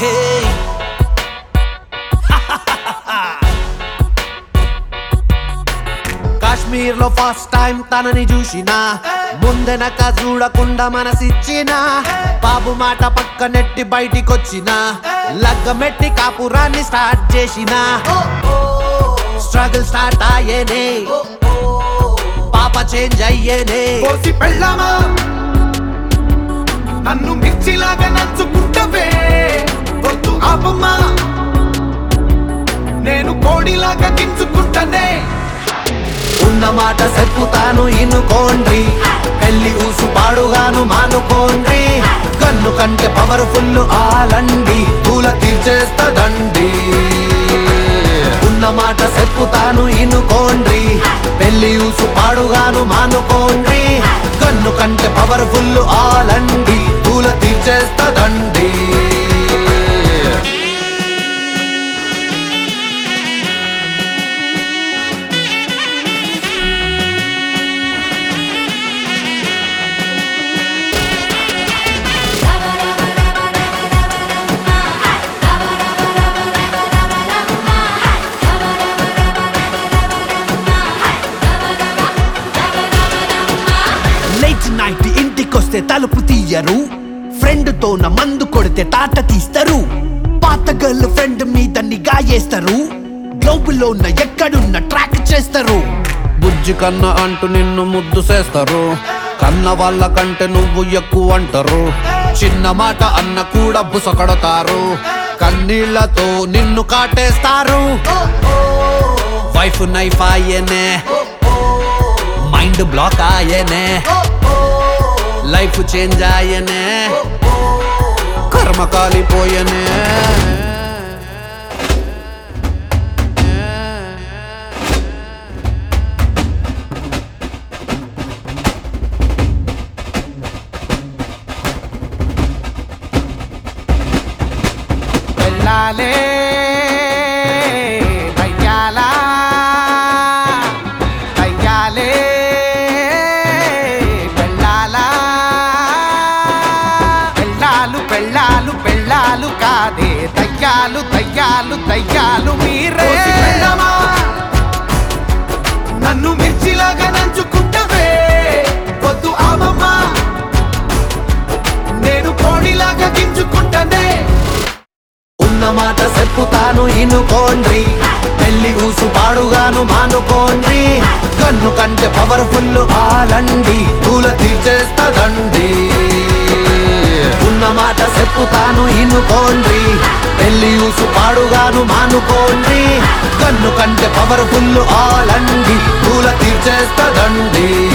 హే కాశ్మీర్ లో first time తనని చూసిన ముందెనక చూడకుండా మనసిచ్చిన బాబు మాట పక్క నెట్టి బయటికొచ్చిన లగ్గమెట్టి కాపురాన్ని స్టార్ట్ చేసిన స్ట్రగుల్ స్టార్ట్ అయ్యేనే పాప చేంజ్ అయ్యేనే కోసి పెళ్ళామా నన్ను మిర్చిలాగా నంచుకుంటవే వద్దు ఆపమ్మా నేను కోడిలాగా గించుకుంటనే ఉన్న మాట చెప్పుతాను ఇనుకోండ్రి పెళ్లి ఊసు పాడుగాను మానుకోండ్రి కన్ను కంటే పవర్ఫుల్ ఆలండి పూల తీర్చేస్తదండి ఉన్న మాట చెప్పుతాను ఇనుకోండ్రి పెళ్లి ఊసు పాడుగాను మానుకోండ్రి కన్ను కంటే పవర్ఫుల్ ఆలండి పూల తీర్చేస్తదండి లేట్ నైట్ ఇంటికొస్తే తలుపు తీయరు ఫ్రెండ్ తో నా మందు కొడితే తాట తీస్తారు పాత గర్ల్ ఫ్రెండ్ మీద నిగా చేస్తారు గ్లోబులో ఉన్న ఎక్కడున్న ట్రాక్ చేస్తారు బుజ్జి కన్న అంటూ నిన్ను ముద్దు చేస్తారు కన్న వాళ్ళ కంటే నువ్వు ఎక్కువ అంటారు చిన్న మాట అన్న కూడా బుసకడతారు కన్నీళ్లతో నిన్ను కాటేస్తారు వైఫ్ నైఫ్ ఆయనే మైండ్ బ్లాక్ ఆయనే లైఫ్ చేంజ్ ఆయనే కర్మ కాలిపోయనే వెళ్ళాలే దయ్యాలా దయ్యాలే వెళ్ళాలా పెళ్ళాలు పెళ్ళాలు పెళ్ళాలు కాదే దయ్యాలు దయ్యాలు దయ్యాలు మీరే నన్ను మిర్చిలాగా నంచుకుంటవే వద్దు ఆమమ్మా నేను కోడిలాగా గింజుకుంటనే ఉన్న మాట చెప్పుతాను ఇనుకోండ్రి పెళ్లి ఊసు పాడుగాను మానుకోండ్రి కన్ను కంటే పవర్ఫుల్ ఆలండి పూల తీర్చేస్తదండి ఉన్న మాట చెప్పుతాను ఇనుకోండ్రి పెళ్లి ఊసు పాడుగాను మానుకోండ్రి కన్ను కంటే పవర్ఫుల్ ఆలండి పూల తీర్చేస్తదండి